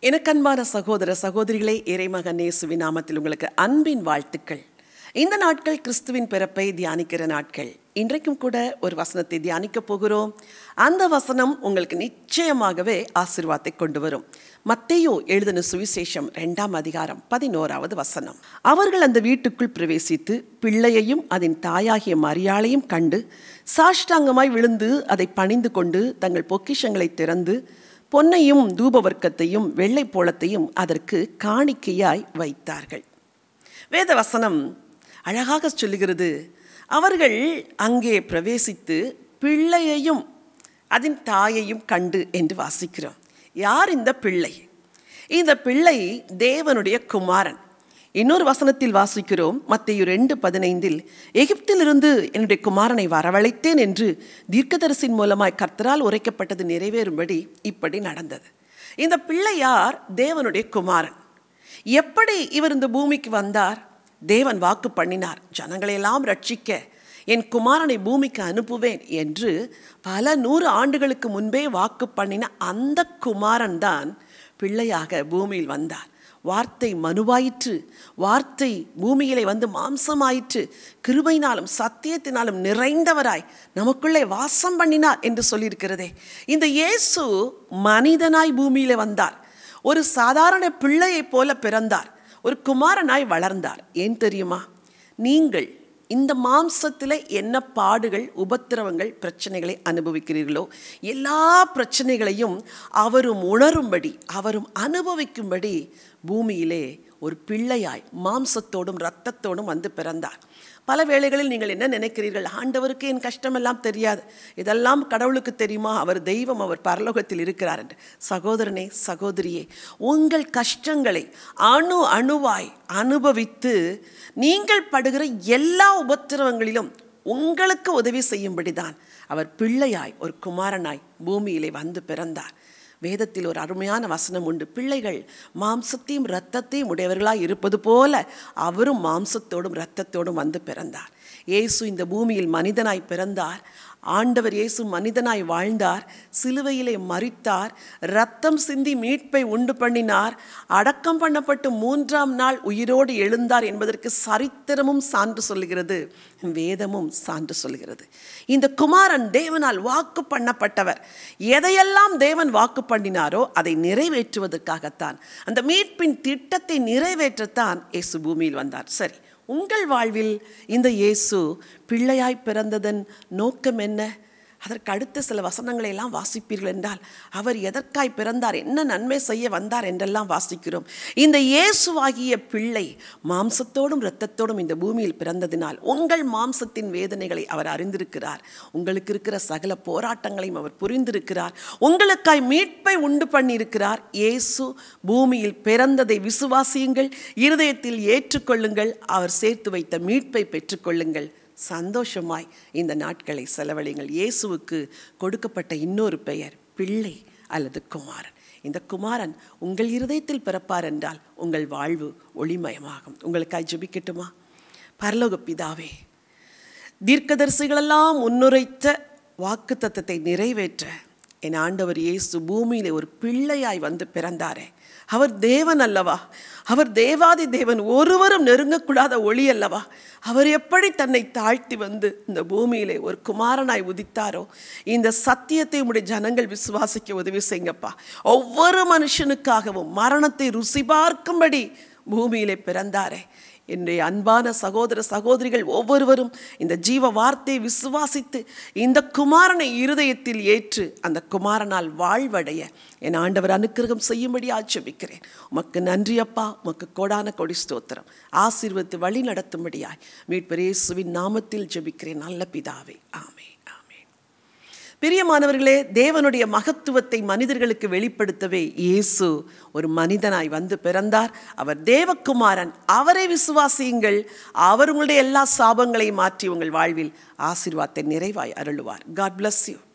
எனக்கன்பான சகோதர சகோதரிகளே இறைமகன் இயேசுவின் நாமத்தில் உங்களுக்கு அன்பின் வாழ்த்துக்கள் இந்த நாட்கள் கிறிஸ்துவின் பிறப்பை தியானிக்கிற நாட்கள் இன்றைக்கும் கூட ஒரு வசனத்தை தியானிக்க போகிறோம் அந்த வசனம் உங்களுக்கு நிச்சயமாகவே ஆசீர்வாதத்தை கொண்டு வரும் மத்தேயோ எழுதின சுவிசேஷம் ரெண்டாம் அதிகாரம் பதினோராவது வசனம் அவர்கள் அந்த வீட்டுக்குள் பிரவேசித்து பிள்ளையையும் அதன் தாயாகிய மரியாளையும் கண்டு சாஷ்டாங்கமாய் விழுந்து அதை பணிந்து கொண்டு தங்கள் பொக்கிஷங்களை திறந்து பொன்னையும் தூபவர்க்கத்தையும் வெள்ளை போளத்தையும் அதற்கு காணிக்கையாய் வைத்தார்கள் வேத வசனம் அழகாக சொல்லுகிறது அவர்கள் அங்கே பிரவேசித்து பிள்ளையையும் அதன் தாயையும் கண்டு என்று வாசிக்கிறோம் யார் இந்த பிள்ளை இந்த பிள்ளை தேவனுடைய குமாரன் இன்னொரு வசனத்தில் வாசிக்கிறோம் மத்திய ரெண்டு பதினைந்தில் எகிப்திலிருந்து என்னுடைய குமாரனை வரவழைத்தேன் என்று தீர்க்கதரிசின் மூலமாய் கர்த்தரால் உரைக்கப்பட்டது நிறைவேறும்படி இப்படி நடந்தது இந்த பிள்ளையார் தேவனுடைய குமாரன் எப்படி இவர் இந்த பூமிக்கு வந்தார் தேவன் வாக்கு பண்ணினார் ஜனங்களையெல்லாம் ரட்சிக்க என் குமாரனை பூமிக்கு அனுப்புவேன் என்று பல நூறு ஆண்டுகளுக்கு முன்பே வாக்கு பண்ணின அந்த குமாரன் தான் பிள்ளையாக பூமியில் வந்தார் வார்த்தை மனுவாயிற்று வார்த்தை பூமியிலே வந்து மாம்சமாயிற்று கிருபையினாலும் சத்தியத்தினாலும் நிறைந்தவராய் நமக்குள்ளே வாசம் பண்ணினார் என்று சொல்லியிருக்கிறதே இந்த இயேசு மனிதனாய் பூமியிலே வந்தார் ஒரு சாதாரண பிள்ளையைப் போல பிறந்தார் ஒரு குமாரனாய் வளர்ந்தார் ஏன் தெரியுமா நீங்கள் இந்த மாம்சத்தில் என்ன பாடுகள் உபத்திரவங்கள் பிரச்சனைகளை அனுபவிக்கிறீர்களோ எல்லா பிரச்சனைகளையும் அவரும் உணரும்படி அவரும் அனுபவிக்கும்படி பூமியிலே ஒரு பிள்ளையாய் மாம்சத்தோடும் இரத்தத்தோடும் வந்து பிறந்தார் பல வேளைகளில் நீங்கள் என்ன நினைக்கிறீர்கள் ஆண்டவருக்கு என் கஷ்டமெல்லாம் தெரியாது இதெல்லாம் கடவுளுக்கு தெரியுமா அவர் தெய்வம் அவர் பரலோகத்தில் இருக்கிறார் என்று சகோதரனே சகோதரியே உங்கள் கஷ்டங்களை அணு அணுவாய் அனுபவித்து நீங்கள் படுகிற எல்லா உபத்திரவங்களிலும் உங்களுக்கு உதவி செய்யும்படிதான் அவர் பிள்ளையாய் ஒரு குமாரனாய் பூமியிலே வந்து பிறந்தார் வேதத்தில் ஒரு அருமையான வசனம் உண்டு பிள்ளைகள் மாம்சத்தையும் இரத்தத்தையும் உடையவர்களாய் இருப்பது போல அவரும் மாம்சத்தோடும் இரத்தத்தோடும் வந்து பிறந்தார் இயேசு இந்த பூமியில் மனிதனாய் பிறந்தார் ஆண்டவர் இயேசு மனிதனாய் வாழ்ந்தார் சிலுவையிலே மறித்தார் ரத்தம் சிந்தி மீட்பை உண்டு பண்ணினார் அடக்கம் பண்ணப்பட்டு மூன்றாம் நாள் உயிரோடு எழுந்தார் என்பதற்கு சரித்திரமும் சான்று சொல்லுகிறது வேதமும் சான்று சொல்கிறது இந்த குமாரன் தேவனால் வாக்கு பண்ணப்பட்டவர் எதையெல்லாம் தேவன் வாக்கு பண்ணினாரோ அதை நிறைவேற்றுவதற்காகத்தான் அந்த மீட்பின் திட்டத்தை நிறைவேற்றத்தான் இயேசு பூமியில் வந்தார் சரி உங்கள் வாழ்வில் இந்த இயேசு பிள்ளையாய் பிறந்ததன் நோக்கம் என்ன அதற்கு அடுத்த சில வசனங்களை எல்லாம் வாசிப்பீர்கள் என்றால் அவர் எதற்காய் பிறந்தார் என்ன நன்மை செய்ய வந்தார் என்றெல்லாம் வாசிக்கிறோம் இந்த இயேசுவாகிய பிள்ளை மாம்சத்தோடும் இரத்தத்தோடும் இந்த பூமியில் பிறந்ததினால் உங்கள் மாம்சத்தின் வேதனைகளை அவர் அறிந்திருக்கிறார் உங்களுக்கு இருக்கிற சகல போராட்டங்களையும் அவர் புரிந்திருக்கிறார் உங்களுக்காய் மீட்பை உண்டு பண்ணியிருக்கிறார் இயேசு பூமியில் பிறந்ததை விசுவாசியுங்கள் இருதயத்தில் ஏற்றுக்கொள்ளுங்கள் அவர் சேர்த்து வைத்த மீட்பை பெற்றுக்கொள்ளுங்கள் சந்தோஷமாய் இந்த நாட்களை செலவழிங்கள் இயேசுவுக்கு கொடுக்கப்பட்ட இன்னொரு பெயர் பிள்ளை அல்லது குமாரன் இந்த குமாரன் உங்கள் இருதயத்தில் பிறப்பார் என்றால் உங்கள் வாழ்வு ஒளிமயமாகும் உங்களுக்காய் ஜெபிக்கட்டுமா பரலோக பிதாவே தீர்க்கதரிசிகளெல்லாம் முன்னுரைத்த வாக்கு தத்தத்தை நிறைவேற்ற என் ஆண்டவர் இயேசு பூமியிலே ஒரு பிள்ளையாய் வந்து பிறந்தாரே அவர் தேவன் அல்லவா அவர் தேவாதி தேவன் ஒருவரும் நெருங்கக்கூடாத ஒளி அல்லவா அவர் எப்படி தன்னை தாழ்த்தி வந்து இந்த பூமியிலே ஒரு குமாரனாய் உதித்தாரோ இந்த சத்தியத்தை உடைய ஜனங்கள் விசுவாசிக்க உதவி செய்யுங்கப்பா ஒவ்வொரு மனுஷனுக்காகவும் மரணத்தை ருசி பார்க்கும்படி பூமியிலே பிறந்தாரே என்னுடைய அன்பான சகோதர சகோதரிகள் ஒவ்வொருவரும் இந்த ஜீவ வார்த்தையை விசுவாசித்து இந்த குமாரனை இருதயத்தில் ஏற்று அந்த குமாரனால் வாழ்வடைய என் ஆண்டவர் அனுக்கிரகம் செய்யும்படி ஆட்சேபிக்கிறேன் உமக்கு நன்றி அப்பா உமக்கு கோடான கொடி ஸ்தோத்திரம் ஆசீர்வத்து வழி நடத்தும்படியாய் மீட்பரேசுவின் நாமத்தில் ஜெபிக்கிறேன் நல்ல பிதாவே ஆமே பிரியமானவர்களே தேவனுடைய மகத்துவத்தை மனிதர்களுக்கு வெளிப்படுத்தவே இயேசு ஒரு மனிதனாய் வந்து பிறந்தார் அவர் தேவகுமாரன் அவரை விசுவாசியுங்கள் அவர் உங்களுடைய எல்லா சாபங்களையும் மாற்றி உங்கள் வாழ்வில் ஆசீர்வாதத்தை நிறைவாய் அருளுவார் காட் பிளஸ் யூ